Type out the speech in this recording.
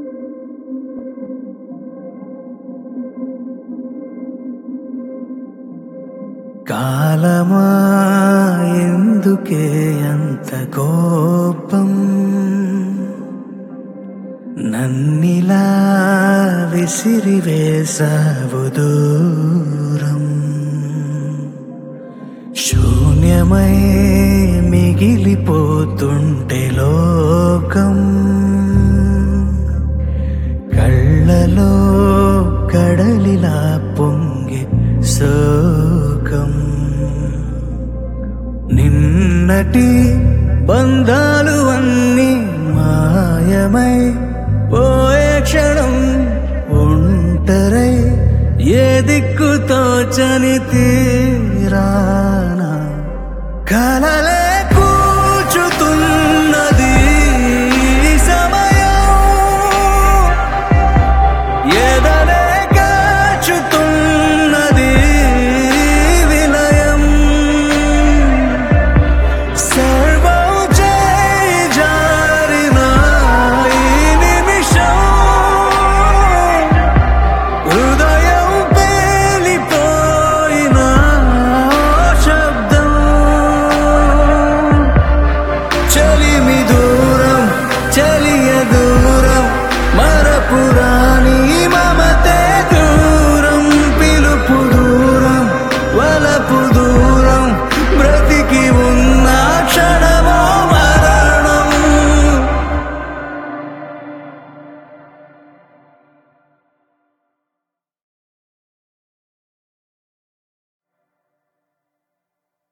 కాలమా ఎందుకే అంత కోపం నన్నిలా విసిరివేసావు దూరం శూన్యమై మిగిలిపోతుంటే లోకం కళ్ళలో కడలిలా పొంగి శోకం నిన్నటి బంధాలు అన్నీ మాయమై పోయే క్షణం ఒంటరై ఏ దిక్కు తోచని తీరానా కలలే